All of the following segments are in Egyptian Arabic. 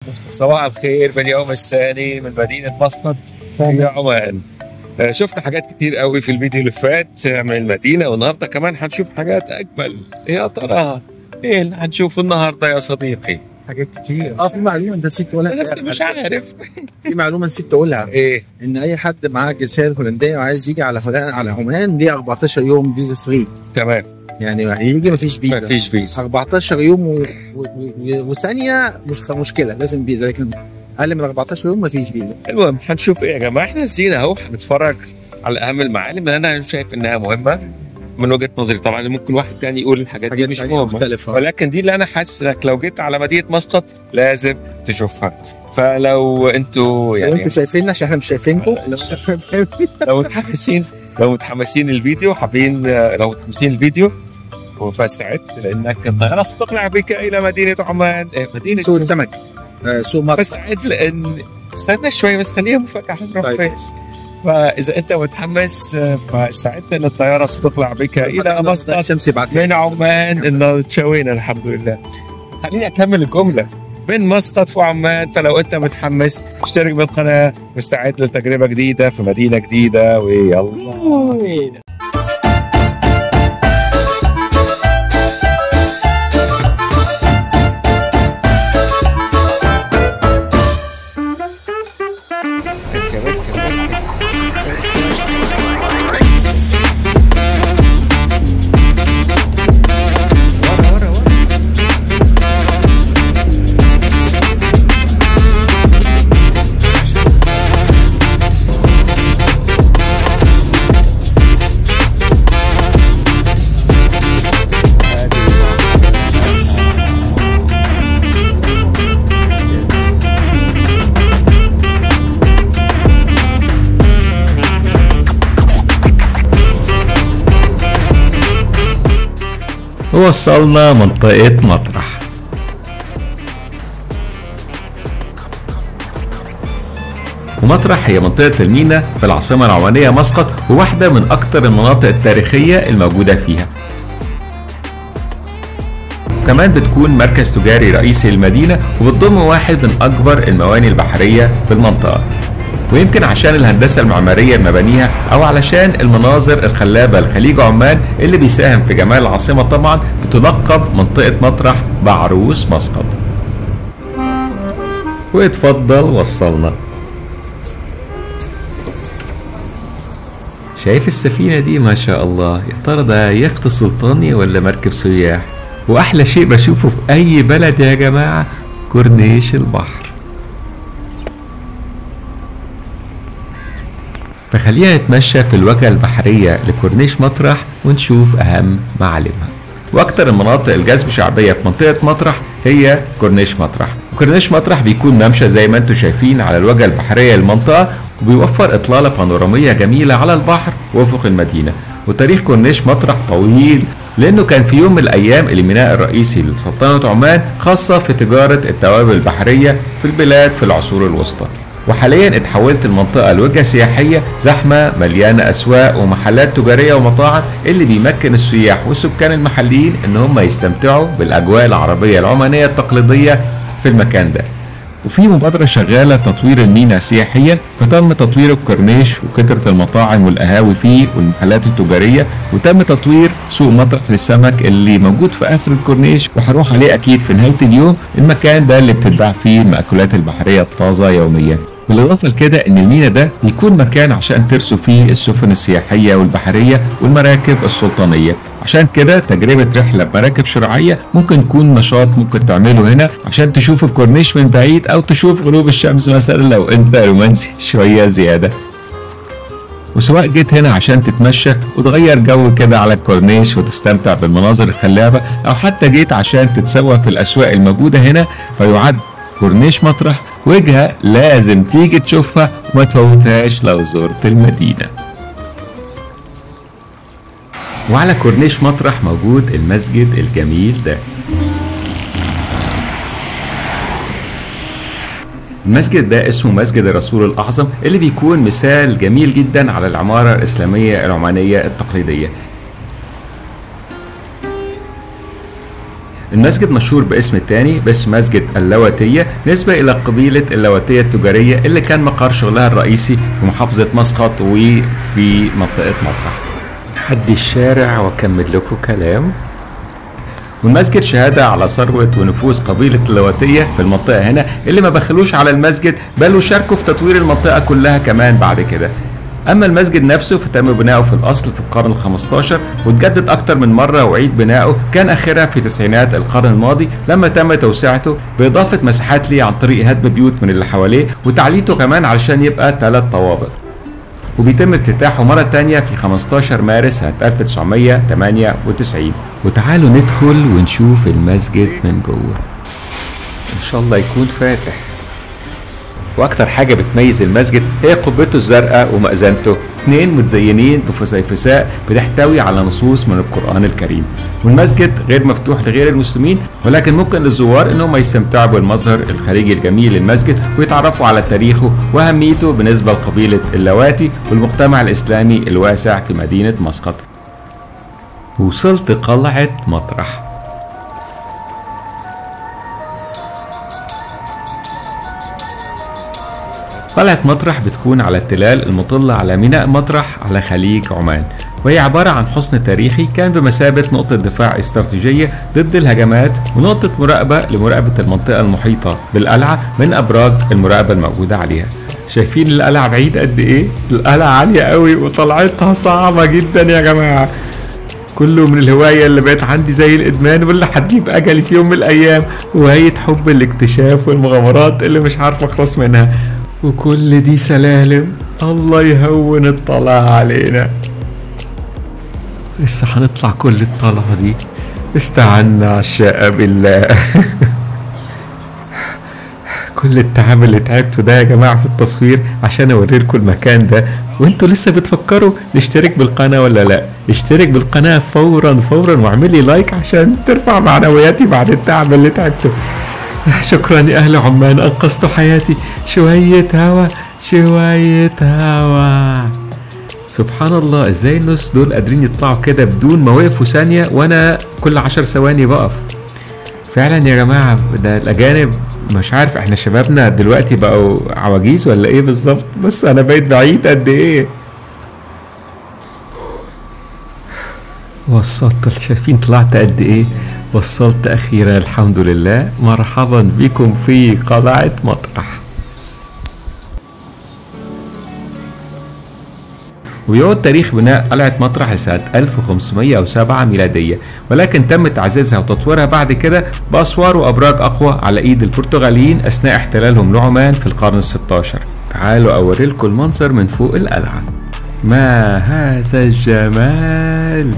صباح الخير باليوم الثاني من مدينة مسقط في عمان آه، شفنا حاجات كتير قوي في الفيديو اللي فات من المدينة والنهاردة كمان هنشوف حاجات أجمل يا ترى إيه اللي هنشوفه النهاردة يا صديقي حاجات كتير اه في معلومه انت نسيت تقولها أنا نفسي مش عارف في معلومه نسيت تقولها إيه ان اي حد معاه الجنسيه الهولنديه وعايز يجي على هولندا على عمان ليه 14 يوم فيزا فري تمام يعني يجي مفيش فيزا مفيش فيزا 14 يوم و... و... و... وثانيه مش مشكله لازم فيزا لكن اقل من 14 يوم مفيش فيزا المهم هنشوف ايه يا جماعه احنا نسينا اهو هنتفرج على اهم المعالم اللي انا شايف انها مهمه من وجهه نظري طبعا ممكن واحد تاني يقول الحاجات دي حاجات مش تانية مهمه مختلفه ولكن دي اللي انا حاسس انك لو جيت على مدينه مسقط لازم تشوفها فلو انتوا لو يعني انتوا شايفيننا عشان احنا مش شايفينكم لو متحمسين لو متحمسين الفيديو حابين لو متحمسين الفيديو فاستعد لانك الطياره ستقلع بك الى مدينه عمان إيه، مدينه سوق السمك آه، سوق مطر فاستعد لان استنى شوي بس خليها مفاجاه هنروح طيب. فين فاذا انت متحمس آه، فاستعد ان الطياره ستقلع بك الى مسقط الشمس يبعتها من عمان انه تشوينا الحمد لله خليني اكمل الجمله من مسقط في عمان فلو انت متحمس اشترك بالقناه مستعد لتجربه جديده في مدينه جديده ويلا ورا ورا ورا وصلنا منطقة مطرح ومطرح هي منطقة المينا في العاصمة العمانية مسقط وواحدة من أكثر المناطق التاريخية الموجودة فيها كمان بتكون مركز تجاري رئيسي للمدينة وبتضم واحد من أكبر المواني البحرية في المنطقة ويمكن عشان الهندسة المعمارية لمبانيها أو علشان المناظر الخلابة لخليج عمان اللي بيساهم في جمال العاصمة طبعا بتلقب منطقة مطرح بعروس مسقط واتفضل وصلنا شايف السفينة دي ما شاء الله يا ترى ده يخت سلطاني ولا مركب سياح وأحلى شيء بشوفه في أي بلد يا جماعة كورنيش البحر فخلينا نتمشى في الواجهة البحرية لكورنيش مطرح ونشوف أهم معالمها وأكتر المناطق الجذب شعبية في منطقة مطرح هي كورنيش مطرح وكورنيش مطرح بيكون ممشى زي ما انتم شايفين على الواجهة البحرية للمنطقة وبيوفر إطلالة بانورامية جميلة على البحر وأفق المدينة وتاريخ كورنيش مطرح طويل لأنه كان في يوم من الأيام الميناء الرئيسي لسلطنة عمان خاصة في تجارة التوابل البحرية في البلاد في العصور الوسطى وحاليا اتحولت المنطقة لوجهة سياحية زحمة مليانة أسواق ومحلات تجارية ومطاعم اللي بيمكن السياح والسكان المحليين إن هم يستمتعوا بالأجواء العربية العمانية التقليدية في المكان ده وفي مبادرة شغالة تطوير الميناء سياحيا فتم تطوير الكورنيش وكثرة المطاعم والقهاوي فيه والمحلات التجارية وتم تطوير سوق مطرح للسمك اللي موجود في آخر الكورنيش وهروح عليه أكيد في نهاية اليوم المكان ده اللي بتتباع فيه المأكولات البحرية الطازة يوميا بالإضافة لكده إن الميناء ده بيكون مكان عشان ترسوا فيه السفن السياحية والبحرية والمراكب السلطانية عشان كده تجربة رحلة بمراكب شراعية ممكن تكون نشاط ممكن تعمله هنا عشان تشوف الكورنيش من بعيد أو تشوف غروب الشمس مثلا لو أنت رومانسي شوية زيادة وسواء جيت هنا عشان تتمشى وتغير جو كده على الكورنيش وتستمتع بالمناظر الخلابة أو حتى جيت عشان تتسوق في الأسواق الموجودة هنا فيعد كورنيش مطرح وجهة لازم تيجي تشوفها وما تفوتهاش لو زرت المدينة وعلى كورنيش مطرح موجود المسجد الجميل ده المسجد ده اسمه مسجد الرسول الأعظم اللي بيكون مثال جميل جدا على العمارة الإسلامية العمانية التقليدية المسجد مشهور باسم التاني باسم مسجد اللواتية نسبة إلى قبيلة اللواتية التجارية اللي كان مقر شغلها الرئيسي في محافظة مسقط وفي منطقة مطرح حد الشارع وأكمل لكم كلام والمسجد شهادة على ثروة ونفوذ قبيلة اللواتية في المنطقة هنا اللي ما بخلوش على المسجد بل وشاركوا في تطوير المنطقة كلها كمان بعد كده أما المسجد نفسه فتم بناؤه في الأصل في القرن ال15 وتجدد أكتر من مرة وعيد بناؤه كان آخرها في تسعينات القرن الماضي لما تم توسعته بإضافة مساحات ليه عن طريق هدم بيوت من اللي حواليه وتعليته كمان علشان يبقى ثلاث طوابق وبيتم افتتاحه مرة تانية في 15 مارس سنة 1998 وتعالوا ندخل ونشوف المسجد من جوه إن شاء الله يكون فاتح واكتر حاجه بتميز المسجد هي قبته الزرقاء ومأذنته اتنين متزينين بفسيفساء بتحتوي على نصوص من القرآن الكريم والمسجد غير مفتوح لغير المسلمين ولكن ممكن للزوار انهم يستمتعوا بالمظهر الخارجي الجميل للمسجد ويتعرفوا على تاريخه واهميته بالنسبه لقبيله اللواتي والمجتمع الاسلامي الواسع في مدينه مسقط وصلت قلعه مطرح قلعة مطرح بتكون على التلال المطلة على ميناء مطرح على خليج عمان وهي عبارة عن حصن تاريخي كان بمثابة نقطة دفاع استراتيجية ضد الهجمات ونقطة مراقبة لمراقبة المنطقة المحيطة بالقلعة من أبراج المراقبة الموجودة عليها شايفين القلعة بعيد قد إيه؟ القلعة عالية قوي وطلعتها صعبة جدا يا جماعة كله من الهواية اللي بقت عندي زي الإدمان واللي هتجيب أجلي في يوم من الأيام وهية حب الاكتشاف والمغامرات اللي مش عارف أخلص منها وكل دي سلالم الله يهون الطلعة علينا لسه هنطلع كل الطلعة دي استعنا عشاء بالله كل التعب اللي تعبته ده يا جماعة في التصوير عشان اوريلكم المكان ده وانتوا لسه بتفكروا نشترك بالقناة ولا لا اشترك بالقناة فورا فورا واعملي لايك عشان ترفع معنوياتي بعد التعب اللي تعبته شكرا يا اهل عمان انقذتوا حياتي شوية هوا شوية هوا سبحان الله ازاي الناس دول قادرين يطلعوا كده بدون ما وقفوا ثانية وانا كل عشر ثواني بقف فعلا يا جماعة ده الأجانب مش عارف احنا شبابنا دلوقتي بقوا عواجيز ولا ايه بالظبط بس انا بقيت بعيد قد ايه وصلت شايفين طلعت قد ايه وصلت اخيرا الحمد لله مرحبا بكم في قلعة مطرح ويعود تاريخ بناء قلعة مطرح لسنة 1507 ميلادية ولكن تم تعزيزها وتطويرها بعد كده بأسوار وأبراج أقوى على إيد البرتغاليين أثناء احتلالهم لعمان في القرن الستاشر تعالوا أوريلكم المنظر من فوق القلعة ما هذا الجمال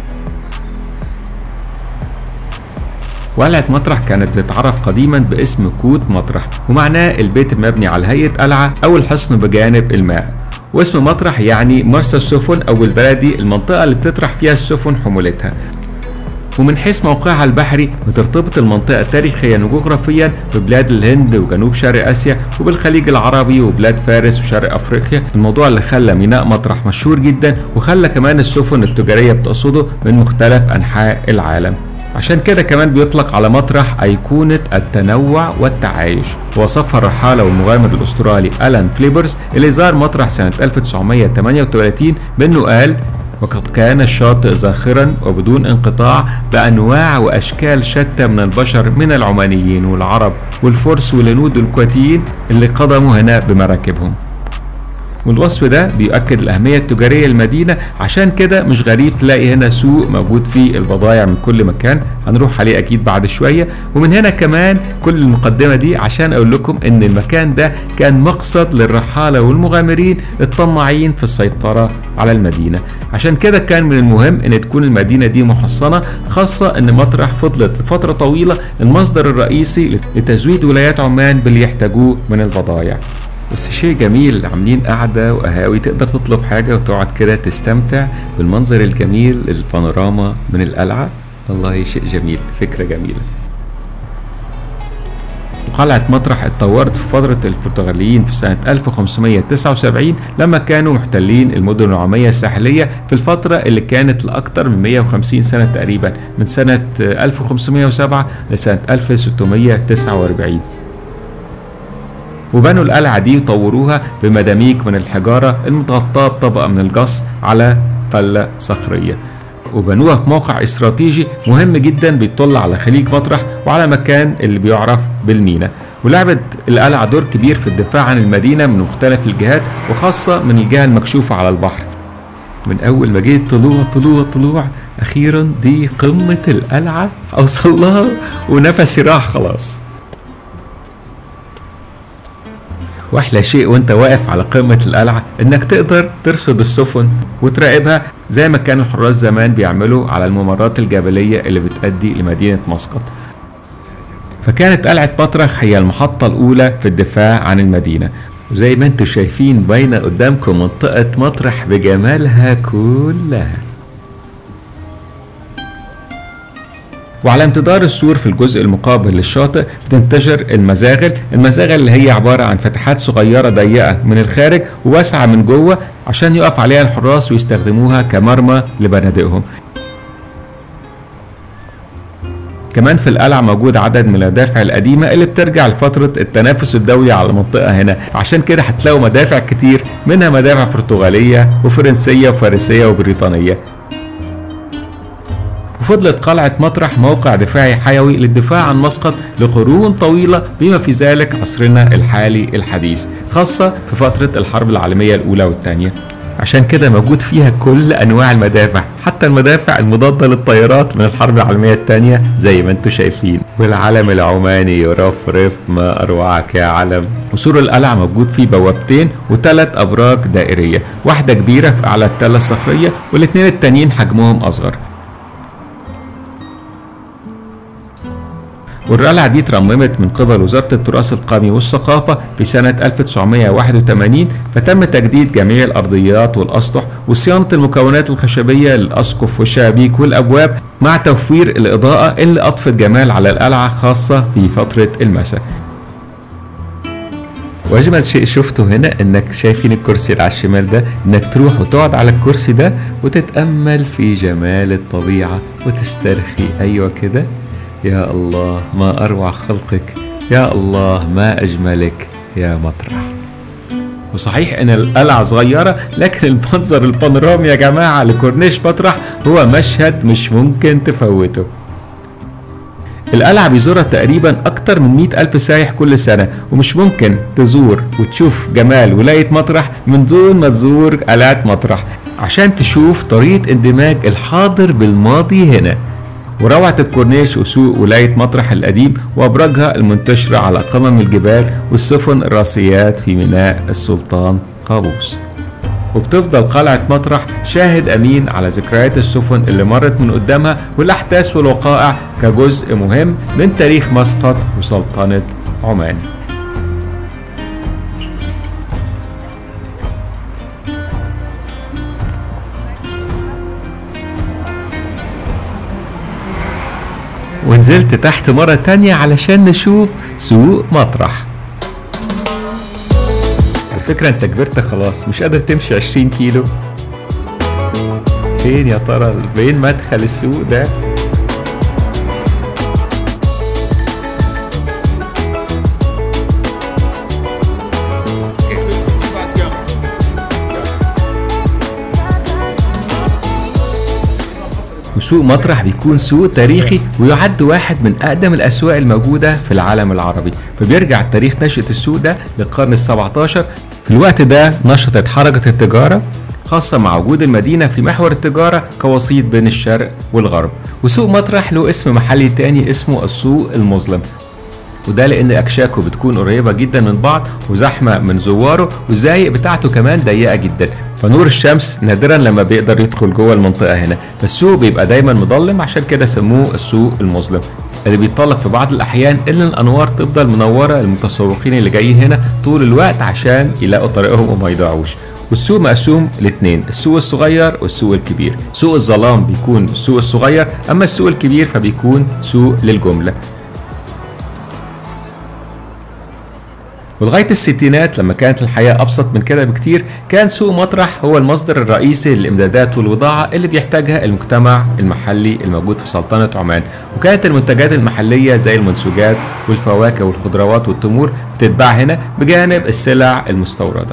وقلعة مطرح كانت بتتعرف قديما باسم كوت مطرح ومعناه البيت المبني على هيئة قلعة أو الحصن بجانب الماء واسم مطرح يعني مرسى السفن أو بالبلدي المنطقة اللي بتطرح فيها السفن حمولتها ومن حيث موقعها البحري بترتبط المنطقة تاريخيا وجغرافيا ببلاد الهند وجنوب شرق آسيا وبالخليج العربي وبلاد فارس وشرق أفريقيا الموضوع اللي خلى ميناء مطرح مشهور جدا وخلى كمان السفن التجارية بتقصده من مختلف أنحاء العالم عشان كده كمان بيطلق على مطرح أيقونة التنوع والتعايش وصفها الرحالة والمغامر الأسترالي ألان فليبرز اللي زار مطرح سنة 1938 بأنه قال وقد كان الشاطئ زاخرا وبدون انقطاع بأنواع وأشكال شتى من البشر من العمانيين والعرب والفرس والهنود والكويتيين اللي قدموا هنا بمراكبهم والوصف ده بيؤكد الأهمية التجارية للمدينة عشان كده مش غريب تلاقي هنا سوق موجود فيه البضائع من كل مكان هنروح عليه أكيد بعد شوية ومن هنا كمان كل المقدمة دي عشان أقول لكم إن المكان ده كان مقصد للرحالة والمغامرين الطماعين في السيطرة على المدينة عشان كده كان من المهم إن تكون المدينة دي محصنة خاصة إن مطرح فضلت فترة طويلة المصدر الرئيسي لتزويد ولايات عمان باللي يحتاجوه من البضائع بس شيء جميل عاملين قعدة وقهاوي تقدر تطلب حاجة وتقعد كده تستمتع بالمنظر الجميل البانوراما من القلعة والله شيء جميل فكرة جميلة قلعة مطرح اتطورت في فترة البرتغاليين في سنة 1579 لما كانوا محتلين المدن العمانية الساحلية في الفترة اللي كانت لأكثر من 150 سنة تقريبا من سنة 1507 لسنة 1649 وبنوا القلعة دي وطوروها بمداميك من الحجارة المتغطاة بطبقة من الجص على قلة صخرية وبنوها في موقع استراتيجي مهم جدا بيطل على خليج مطرح وعلى مكان اللي بيعرف بالمينا ولعبت القلعة دور كبير في الدفاع عن المدينة من مختلف الجهات وخاصة من الجهة المكشوفة على البحر من أول ما جيت طلوع طلوع طلوع أخيرا دي قمة القلعة أوصل لها ونفسي راح خلاص واحلى شيء وانت واقف على قمة القلعة انك تقدر ترصد السفن وتراقبها زي ما كان الحراس زمان بيعملوا على الممرات الجبلية اللي بتأدي لمدينة مسقط فكانت قلعة بطرخ هي المحطة الأولى في الدفاع عن المدينة وزي ما انتم شايفين باينة قدامكم منطقة مطرح بجمالها كلها وعلى امتدار السور في الجزء المقابل للشاطئ بتنتشر المزاغل المزاغل اللي هي عبارة عن فتحات صغيرة ضيقة من الخارج وواسعة من جوه عشان يقف عليها الحراس ويستخدموها كمرمى لبنادقهم كمان في القلعة موجود عدد من المدافع القديمة اللي بترجع لفترة التنافس الدولي على المنطقة هنا عشان كده هتلاقوا مدافع كتير منها مدافع برتغالية وفرنسية وفارسية وبريطانية وفضلت قلعة مطرح موقع دفاعي حيوي للدفاع عن مسقط لقرون طويلة بما في ذلك عصرنا الحالي الحديث خاصة في فترة الحرب العالمية الأولى والثانية عشان كده موجود فيها كل أنواع المدافع حتى المدافع المضادة للطيارات من الحرب العالمية الثانية زي ما انتم شايفين والعلم العماني يرفرف ما أروعك يا علم وسور القلعة موجود فيه بوابتين وثلاث أبراج دائرية واحدة كبيرة في أعلى التلة الصخرية والاثنين التانيين حجمهم أصغر والقلعة دي اترممت من قبل وزارة التراث القومي والثقافة في سنة 1981 فتم تجديد جميع الأرضيات والأسطح وصيانة المكونات الخشبية للأسقف والشبابيك والأبواب مع توفير الإضاءة اللي أضفت جمال على القلعة خاصة في فترة المساء واجمل شيء شفته هنا انك شايفين الكرسي اللي على الشمال ده انك تروح وتقعد على الكرسي ده وتتامل في جمال الطبيعه وتسترخي ايوه كده يا الله ما أروع خلقك يا الله ما أجملك يا مطرح وصحيح ان القلعة صغيرة لكن المنظر البانورامي يا جماعة لكورنيش مطرح هو مشهد مش ممكن تفوته القلعة بيزورها تقريبا أكتر من مئة ألف سايح كل سنة ومش ممكن تزور وتشوف جمال ولاية مطرح من دون ما تزور قلعة مطرح عشان تشوف طريقة اندماج الحاضر بالماضي هنا وروعة الكورنيش وسوق ولاية مطرح القديم وأبراجها المنتشرة على قمم الجبال والسفن الراسيات في ميناء السلطان قابوس وبتفضل قلعة مطرح شاهد أمين على ذكريات السفن اللي مرت من قدامها والأحداث والوقائع كجزء مهم من تاريخ مسقط وسلطنة عمان ونزلت تحت مرة تانية علشان نشوف سوق مطرح على فكرة انت كبرت خلاص مش قادر تمشي 20 كيلو فين يا ترى فين مدخل السوق ده وسوق مطرح بيكون سوق تاريخي ويعد واحد من أقدم الأسواق الموجودة في العالم العربي فبيرجع تاريخ نشأة السوق ده للقرن السبعتاشر في الوقت ده نشطت حركة التجارة خاصة مع وجود المدينة في محور التجارة كوسيط بين الشرق والغرب وسوق مطرح له اسم محلي تاني اسمه السوق المظلم وده لان اكشاكه بتكون قريبه جدا من بعض وزحمه من زواره والزايق بتاعته كمان ضيقه جدا فنور الشمس نادرا لما بيقدر يدخل جوه المنطقه هنا فالسوق بيبقى دايما مظلم عشان كده سموه السوق المظلم اللي بيتطلب في بعض الاحيان ان الانوار تفضل منوره للمتسوقين اللي جايين هنا طول الوقت عشان يلاقوا طريقهم وما يضيعوش والسوق مقسوم لاثنين السوق الصغير والسوق الكبير سوق الظلام بيكون السوق الصغير اما السوق الكبير فبيكون سوق للجمله ولغاية الستينات لما كانت الحياة أبسط من كده بكتير كان سوق مطرح هو المصدر الرئيسي للإمدادات والبضاعة اللي بيحتاجها المجتمع المحلي الموجود في سلطنة عمان وكانت المنتجات المحلية زي المنسوجات والفواكه والخضروات والتمور بتتباع هنا بجانب السلع المستوردة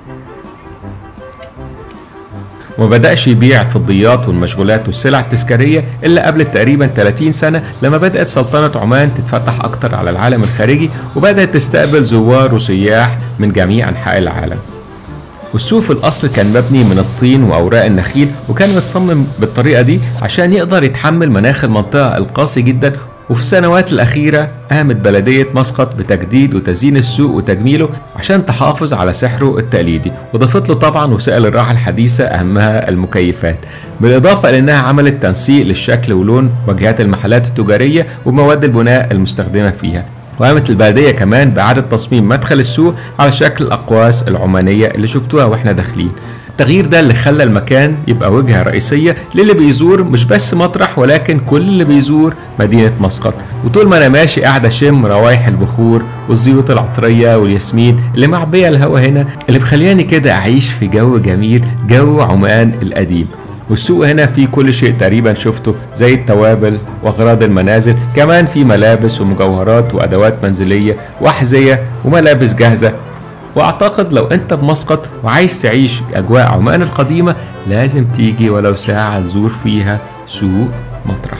وما بدأش يبيع الفضيات والمشغولات والسلع التذكارية إلا قبل تقريبا 30 سنة لما بدأت سلطنة عمان تتفتح أكتر على العالم الخارجي وبدأت تستقبل زوار وسياح من جميع أنحاء العالم والسوق في الأصل كان مبني من الطين وأوراق النخيل وكان متصمم بالطريقة دي عشان يقدر يتحمل مناخ المنطقة القاسي جدا وفي السنوات الأخيرة قامت بلدية مسقط بتجديد وتزيين السوق وتجميله عشان تحافظ على سحره التقليدي وضافت له طبعا وسائل الراحة الحديثة أهمها المكيفات بالإضافة إلى أنها عملت تنسيق للشكل ولون واجهات المحلات التجارية ومواد البناء المستخدمة فيها وقامت البلدية كمان بإعادة تصميم مدخل السوق على شكل الأقواس العمانية اللي شفتوها واحنا داخلين التغيير ده اللي خلى المكان يبقى وجهة رئيسية للي بيزور مش بس مطرح ولكن كل اللي بيزور مدينة مسقط وطول ما أنا ماشي قاعد أشم روايح البخور والزيوت العطرية والياسمين اللي معبية الهوا هنا اللي مخلياني كده أعيش في جو جميل جو عمان القديم والسوق هنا فيه كل شيء تقريبا شفته زي التوابل واغراض المنازل كمان في ملابس ومجوهرات وادوات منزليه واحذيه وملابس جاهزه واعتقد لو انت بمسقط وعايز تعيش اجواء عمان القديمه لازم تيجي ولو ساعه تزور فيها سوق مطرح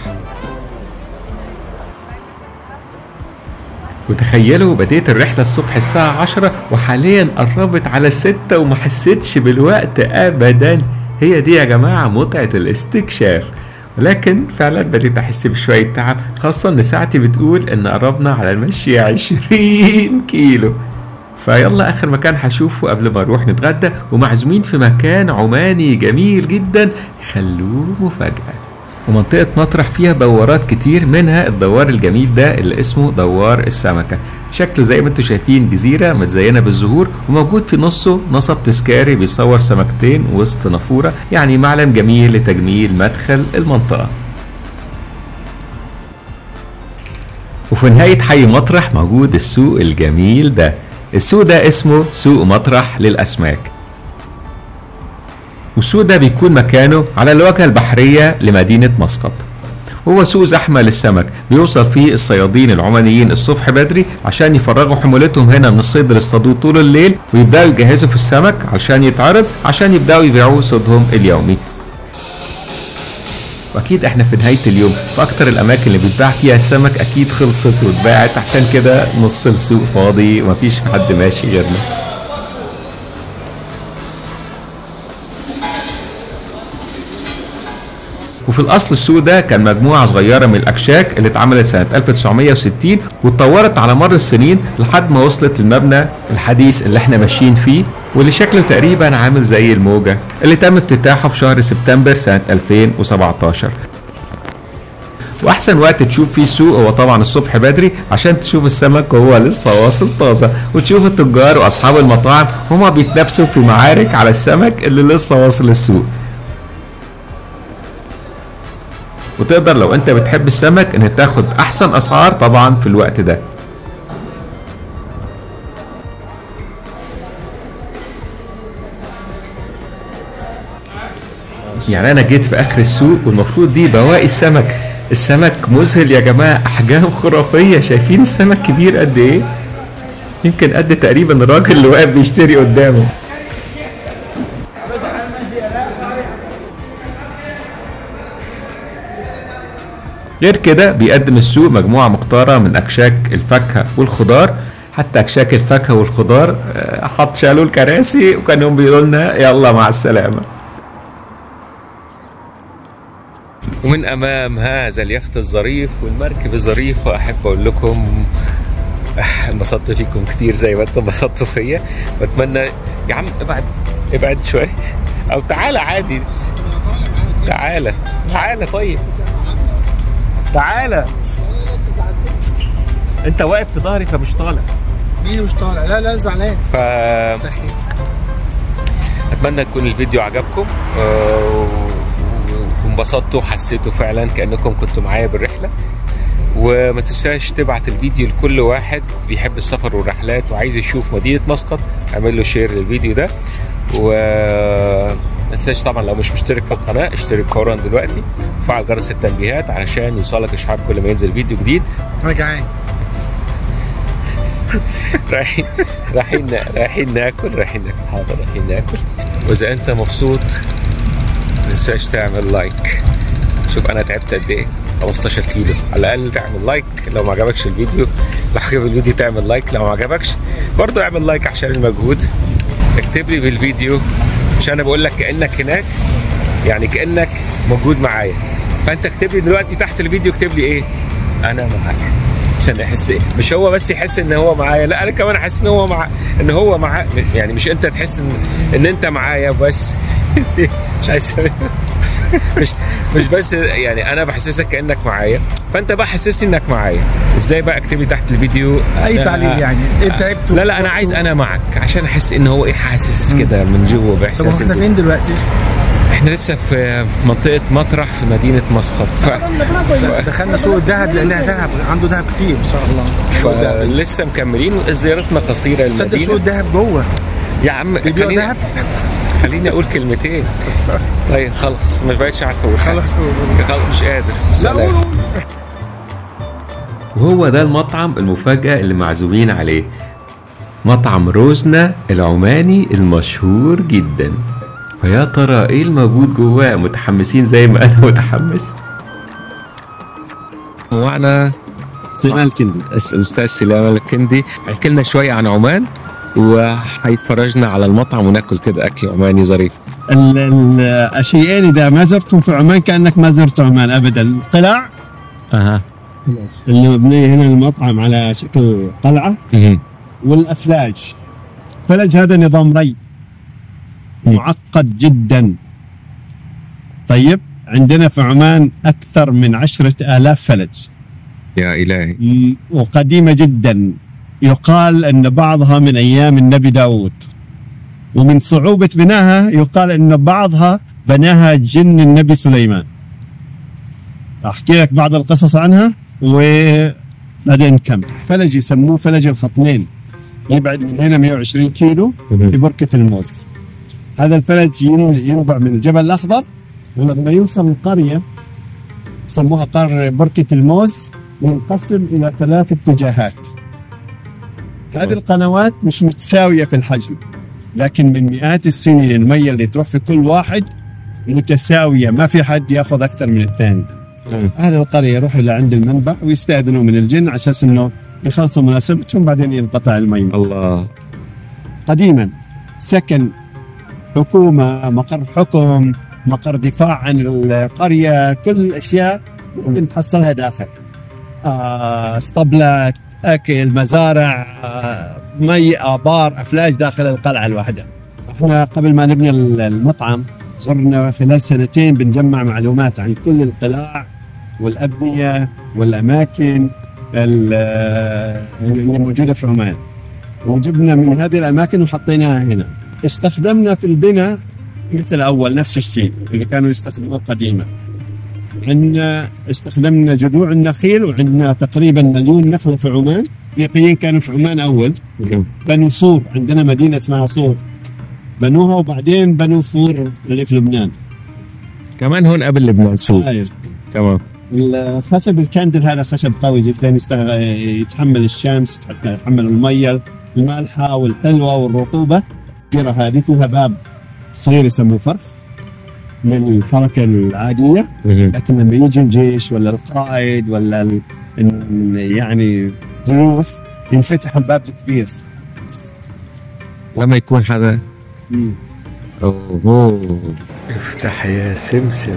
وتخيلوا بديت الرحلة الصبح الساعة عشرة وحاليا قربت على الستة وما حسيتش بالوقت أبدا هي دي يا جماعة متعة الاستكشاف ولكن فعلا بديت أحس بشوية تعب خاصة إن ساعتي بتقول إن قربنا على المشي عشرين كيلو فيلا آخر مكان هشوفه قبل ما نروح نتغدى ومعزومين في مكان عماني جميل جدا خلوه مفاجأة ومنطقة مطرح فيها دوارات كتير منها الدوار الجميل ده اللي اسمه دوار السمكة شكله زي ما انتم شايفين جزيرة متزينة بالزهور وموجود في نصه نصب تذكاري بيصور سمكتين وسط نافورة يعني معلم جميل لتجميل مدخل المنطقة وفي نهاية حي مطرح موجود السوق الجميل ده السوق ده اسمه سوق مطرح للأسماك والسوق ده بيكون مكانه على الواجهة البحرية لمدينة مسقط هو سوق زحمة للسمك بيوصل فيه الصيادين العمانيين الصبح بدري عشان يفرغوا حمولتهم هنا من الصيد اللي اصطادوه طول الليل ويبدأوا يجهزوا في السمك عشان يتعرض عشان يبدأوا يبيعوه صيدهم اليومي واكيد احنا في نهايه اليوم فاكتر الاماكن اللي بيتباع فيها السمك اكيد خلصت واتباعت عشان كده نص السوق فاضي ومفيش حد ماشي غيرنا وفي الاصل السوق ده كان مجموعه صغيره من الاكشاك اللي اتعملت سنه 1960 واتطورت على مر السنين لحد ما وصلت للمبنى الحديث اللي احنا ماشيين فيه واللي شكله تقريبا عامل زي الموجه اللي تم افتتاحه في شهر سبتمبر سنه 2017 واحسن وقت تشوف فيه السوق هو طبعا الصبح بدري عشان تشوف السمك وهو لسه واصل طازه وتشوف التجار واصحاب المطاعم هما بيتنافسوا في معارك على السمك اللي لسه واصل السوق وتقدر لو انت بتحب السمك ان تاخد احسن اسعار طبعا في الوقت ده يعني انا جيت في اخر السوق والمفروض دي بواقي السمك السمك مذهل يا جماعه احجام خرافيه شايفين السمك كبير قد ايه يمكن قد تقريبا الراجل اللي واقف بيشتري قدامه غير كده بيقدم السوق مجموعة مختارة من أكشاك الفاكهة والخضار حتى أكشاك الفاكهة والخضار آه، حط شالوا الكراسي وكانوا بيقولوا لنا يلا مع السلامة ومن امام هذا اليخت الظريف والمركب الظريف واحب اقول لكم آه، انبسطت فيكم كتير زي ما انتم انبسطتوا فيا بتمنى يا عم ابعد ابعد شويه او تعالى عادي تعالى تعالى طيب تعالى انت واقف في ظهري فمش طالع مين مش طالع لا لا زعلان ف سخي اتمنى يكون الفيديو عجبكم آه، و- وانبسطتوا وحسيتوا فعلا كانكم كنتوا معايا بالرحله و وما تنساش تبعت الفيديو لكل واحد بيحب السفر والرحلات وعايز يشوف مدينه مسقط اعمل له شير للفيديو ده و ما تنساش طبعا لو مش مشترك في القناه اشترك فورا دلوقتي وفعل جرس التنبيهات علشان يوصلك اشعار كل ما ينزل فيديو جديد انا جعان رايحين رايحين رايحين ناكل رايحين ناكل حاضر رايحين ناكل واذا انت مبسوط ما تنساش تعمل لايك شوف انا تعبت قد ايه 15 كيلو على الاقل تعمل لايك لو ما عجبكش الفيديو لو عجب الفيديو تعمل لايك لو ما عجبكش برضه اعمل لايك عشان المجهود اكتب لي في الفيديو مش انا بقول لك كانك هناك يعني كانك موجود معايا فانت اكتب لي دلوقتي تحت الفيديو اكتب لي ايه انا معاك عشان يحس ايه مش هو بس يحس ان هو معايا لا انا كمان احس ان هو مع ان هو مع يعني مش انت تحس ان ان انت معايا بس مش عايز مش مش بس يعني انا بحسسك كانك معايا فانت بقى حسسني انك معايا ازاي بقى اكتب لي تحت الفيديو اي أنا- تعليق يعني ايه تعبت لا لا انا عايز انا معك عشان احس ان هو ايه حاسس كده من جوه طب باحساس احنا الجو. فين دلوقتي؟ احنا لسه في منطقه مطرح في مدينه مسقط دخلنا سوق الذهب لانها ذهب عنده ذهب كتير ان شاء الله سوق الذهب. فلسه مكملين زيارتنا قصيره تصدق سوق للمدينه الذهب جوه يا عم بيبيعوا خليني ذهب خليني اقول كلمتين طيب خلاص مش بقتش عارف اقول حاجة. خلاص خلاص مش قادر لا سلام قول. وهو ده المطعم المفاجأة اللي معزومين عليه مطعم روزنا العماني المشهور جدا فيا ترى ايه الموجود جواه متحمسين زي ما انا متحمس ومعنا سليمان الكندي الاستاذ سلام الكندي هيحكي لنا شويه عن عمان وهيتفرجنا على المطعم وناكل كده اكل عماني ظريف ال- ال- الشيئين اذا ما زرتم في عمان كانك ما زرت عمان ابدا القلع اها اللي مبنيه هنا المطعم على شكل قلعه والافلاج فلج هذا نظام ري معقد جدا طيب عندنا في عمان أكثر من عشرة آلاف فلج يا الهي م- وقديمة جدا يقال أن بعضها من أيام النبي داود ومن صعوبة بناها يقال أن بعضها بناها جن النبي سليمان أحكي لك بعض القصص عنها وبعدين نكمل فلج يسموه فلج الخطنين يبعد من هنا 120 كيلو في بركة الموز هذا الفلج ين- ينبع من الجبل الأخضر ولما يوصل القرية يسموها قار بركة الموز ينقسم إلى ثلاث اتجاهات هذه القنوات مش متساوية في الحجم لكن من مئات السنين المية اللي تروح في كل واحد متساوية ما في حد ياخذ أكثر من الثاني أهل القرية يروحوا لعند المنبع ويستأذنوا من الجن على أساس أنه يخلصوا مناسبتهم بعدين ينقطع المي الله قديما سكن حكومة مقر حكم مقر دفاع عن القرية كل الأشياء ممكن تحصلها داخل آه، اسطبلات أكل مزارع آه، مي آبار أفلاج داخل القلعة الواحدة احنا قبل ما نبني المطعم صرنا خلال سنتين بنجمع معلومات عن كل القلاع والأبنية والأماكن ال- اللي موجودة في عمان وجبنا من هذه الاماكن وحطيناها هنا استخدمنا في البناء مثل اول نفس الشيء اللي كانوا يستخدموه قديما عندنا استخدمنا جذوع النخيل وعندنا تقريبا مليون نخله في عمان اليقينيين كانوا في عمان اول بنوا صور عندنا مدينه اسمها صور بنوها وبعدين بنوا صور اللي في لبنان كمان هون قبل لبنان سوق أيوة. تمام الخشب الكاندل هذا خشب قوي جدا يستغ... يتحمل الشمس يتحمل الميه المالحه والحلوه والرطوبه الكبيره هذه فيها باب صغير يسموه فرخ من الحركه العاديه لكن لما يجي الجيش ولا القائد ولا ال... ال- يعني ضيوف ينفتح الباب الكبير لما يكون حدا اوه افتح يا سمسم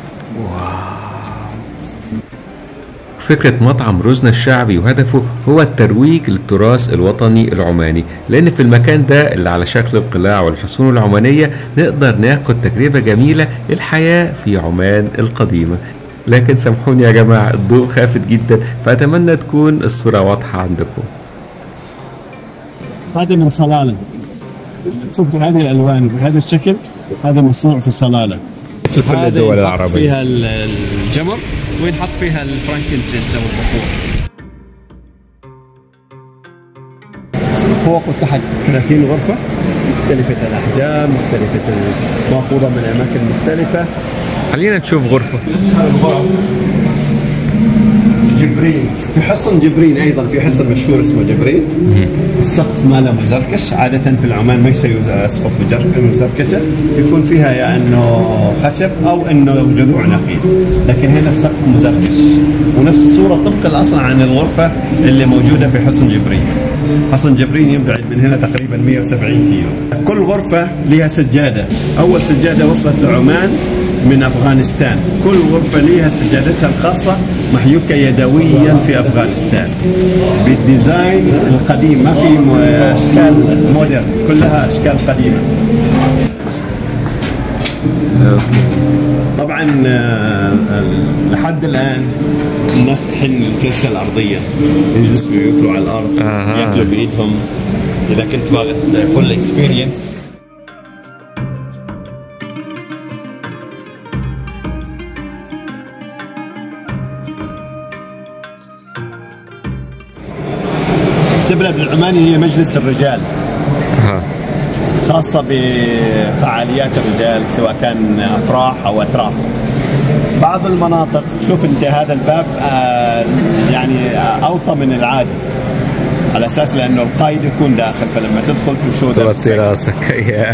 فكرة مطعم روزنا الشعبي وهدفه هو الترويج للتراث الوطني العماني لأن في المكان ده اللي على شكل القلاع والحصون العمانية نقدر ناخد تجربة جميلة للحياة في عمان القديمة لكن سامحوني يا جماعة الضوء خافت جدا فأتمنى تكون الصورة واضحة عندكم هذا من صلاله تشوف هذه الالوان بهذا الشكل هذا مصنوع في صلاله في كل الدول هذا العربية فيها ال- الجمر وينحط فيها الفرانكنسنس او البخور فوق وتحت 30 غرفة مختلفة الأحجام مختلفة مأخوذة من أماكن مختلفة خلينا نشوف غرفه جبرين في حصن جبرين ايضا في حصن مشهور اسمه جبرين السقف ماله مزركش عاده في العمان ما يسوي سقف مجر- مزركشه يكون فيها يا انه خشب او انه جذوع نخيل لكن هنا السقف مزركش ونفس الصوره طبق الاصل عن الغرفه اللي موجوده في حصن جبرين حصن جبرين يبعد من هنا تقريبا 170 كيلو كل غرفه لها سجاده اول سجاده وصلت لعمان من افغانستان كل غرفه لها سجادتها الخاصه محيوكه يدويا في افغانستان بالديزاين القديم ما في م- اشكال مودرن كلها اشكال قديمه طبعا آه، لحد الان الناس تحن الجلسه الارضيه يجلسوا ياكلوا على الارض أها. ياكلوا بايدهم اذا كنت باغي فول اكسبيرينس السبلة بالعماني هي مجلس الرجال ها خاصة بفعاليات الرجال سواء كان أفراح أو أتراح بعض المناطق تشوف أنت هذا الباب آه، يعني آه، أوطى من العادي على أساس لأنه القائد يكون داخل فلما تدخل تشو توطي راسك يا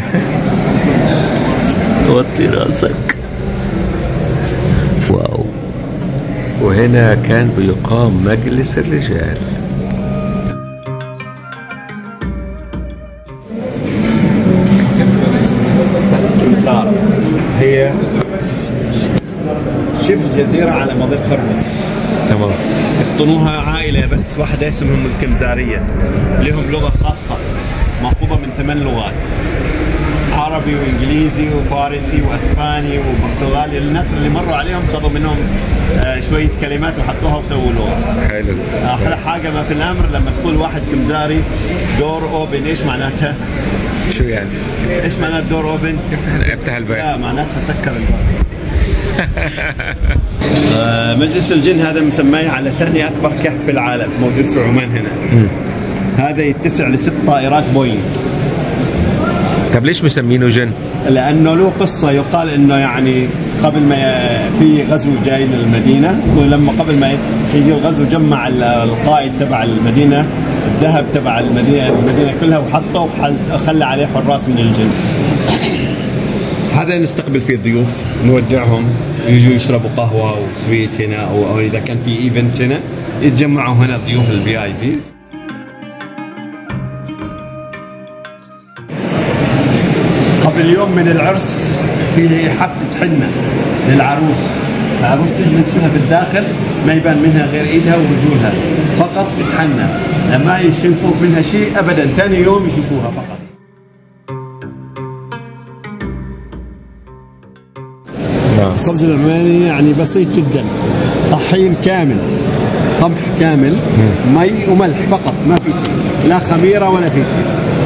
توطي راسك واو وهنا كان بيقام مجلس الرجال تمسار هي شبه جزيرة على مضيق هرمز تمام يخطنوها عائلة بس واحدة اسمهم الكمزارية لهم لغة خاصة مأخوذة من ثمان لغات عربي وانجليزي وفارسي واسباني وبرتغالي الناس اللي مروا عليهم خذوا منهم آه، شويه كلمات وحطوها وسووا لغه حلو احلى حاجه ما في الامر لما تقول واحد كمزاري دور اوبن ايش معناتها؟ شو يعني ايش معنات دور اوبن؟ افتح الباب لا معناتها سكر الباب آه، مجلس الجن هذا مسماه على ثاني اكبر كهف في العالم موجود في عمان هنا هذا يتسع لست طائرات بوينغ طب ليش مسمينه جن؟ لانه له قصه يقال انه يعني قبل ما ي- في غزو جاي للمدينه ولما قبل ما يجي الغزو جمع ال- القائد تبع المدينه الذهب تبع المدينه المدينه كلها وحطه وحل- وخلى عليه حراس من الجن. هذا نستقبل فيه ضيوف نودعهم يجوا يشربوا قهوه وسويت هنا او, أو اذا كان في ايفنت هنا يتجمعوا هنا ضيوف الفي اي بي قبل يوم من العرس في حفلة حنة للعروس العروس تجلس فيها في الداخل ما يبان منها غير ايدها ورجولها فقط تتحنى ما يشوفوا منها شيء ابدا ثاني يوم يشوفوها فقط الخبز العماني يعني بسيط جدا طحين كامل قمح كامل مي وملح فقط ما في شيء لا خميره ولا في شيء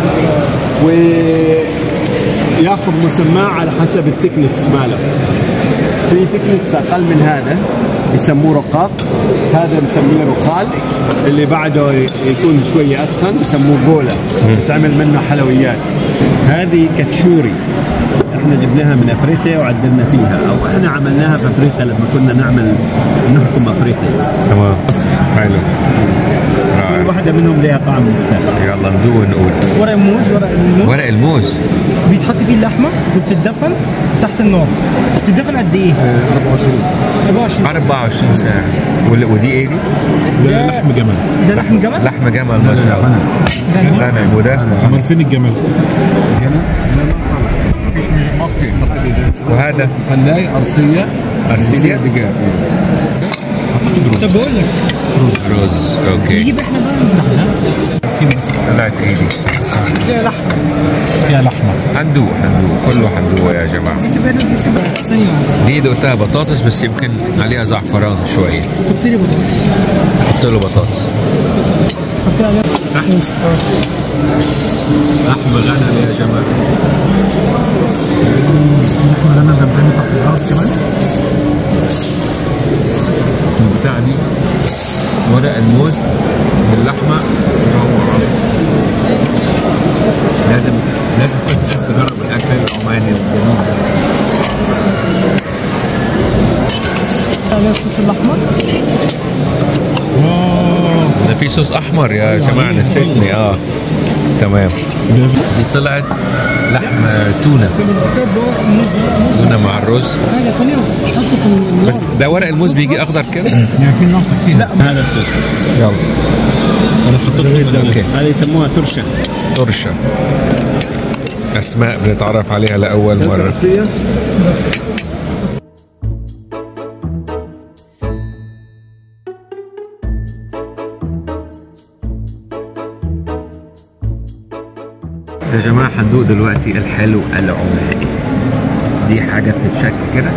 وياخذ مسماه على حسب الثكنس ماله في ثكنس اقل من هذا يسموه رقاق هذا نسميه رخال اللي بعده يكون شويه اتخن يسموه بوله تعمل منه حلويات هذه كتشوري احنا جبناها من افريقيا وعدلنا فيها او احنا عملناها في افريقيا لما كنا نعمل نحكم افريقيا تمام حلو كل رائع واحده منهم لها طعم مختلف يلا ندوق نقول ورق الموز ورق الموز ورق الموز بيتحط فيه اللحمه وبتتدفن تحت النار بتتدفن قد ايه؟ 24 24 24 ساعة وال- ودي ايه دي؟ ده لحم جمل ده لحم جمل؟ لحم جمل ما شاء الله ده نوع- غنم وده امال فين الجمل؟ وهذا قلاي ارسيه أرسيليا دجاج طب بقول لك رز اوكي نجيب احنا بقى طلعت ايدي فيها لحمه فيها لحمه هندوق هندوق كله هندوق يا جماعة دي سيبها دي سيبها ثانيه واحده دي دقتها بطاطس بس يمكن عليها زعفران شوية حط لي بطاطس حط له بطاطس حط لي عليها موز آه. لحم غنم يا جماعة اللحمه اللي انا دباني تحت الارض كمان لازم لازم كل الناس تجرب الاكل العماني والجنوب على الصوص الاحمر ده في صوص احمر يا جماعه نسيتني اه تمام دي طلعت لحم تونه تونه مع الرز حاجه ثانيه حطه في النار بس ده ورق الموز بيجي اخضر كده هذا الصوص يلا انا حطيت اوكي هذه يسموها ترشه طرشه اسماء بنتعرف عليها لاول مره يا جماعة هندوق دلوقتي الحلو العماني دي حاجة بتتشك كده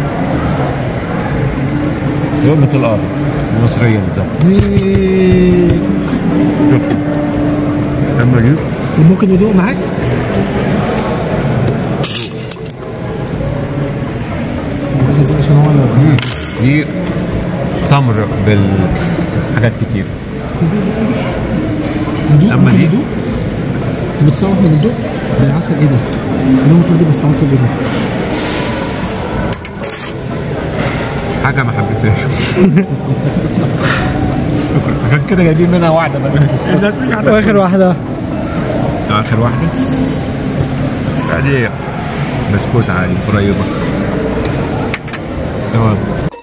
لقمة الأرض المصرية بالظبط أما دي ممكن ندوق معاك عشان هو دي تمر بالحاجات كتير أما دي بتصور من الدوق بالعسل ايه ده؟ انا ممكن دي بس عسل ايه ده؟ حاجة ما حبيتهاش عشان كده جايبين منها واحدة بس واخر واحده آخر واحدة عادية بسكوت عادي قريبة تمام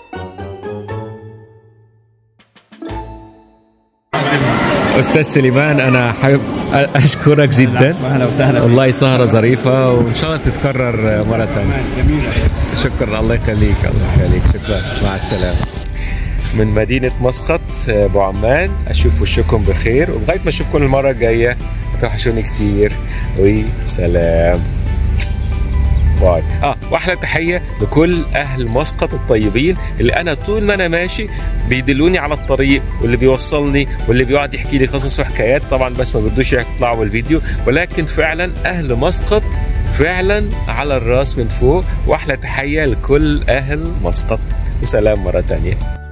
استاذ سليمان انا حابب اشكرك جدا اهلا وسهلا والله سهرة ظريفة وإن شاء الله تتكرر مرة ثانية جميله شكرا الله يخليك الله يخليك شكرا مع السلامة من مدينة مسقط أبو عمان أشوف وشكم بخير ولغاية ما أشوفكم المرة الجاية توحشوني كتير وسلام باي اه واحلى تحيه لكل اهل مسقط الطيبين اللي انا طول ما انا ماشي بيدلوني على الطريق واللي بيوصلني واللي بيقعد يحكي لي قصص وحكايات طبعا بس ما بدوش يطلعوا بالفيديو ولكن فعلا اهل مسقط فعلا على الراس من فوق واحلى تحيه لكل اهل مسقط وسلام مره تانيه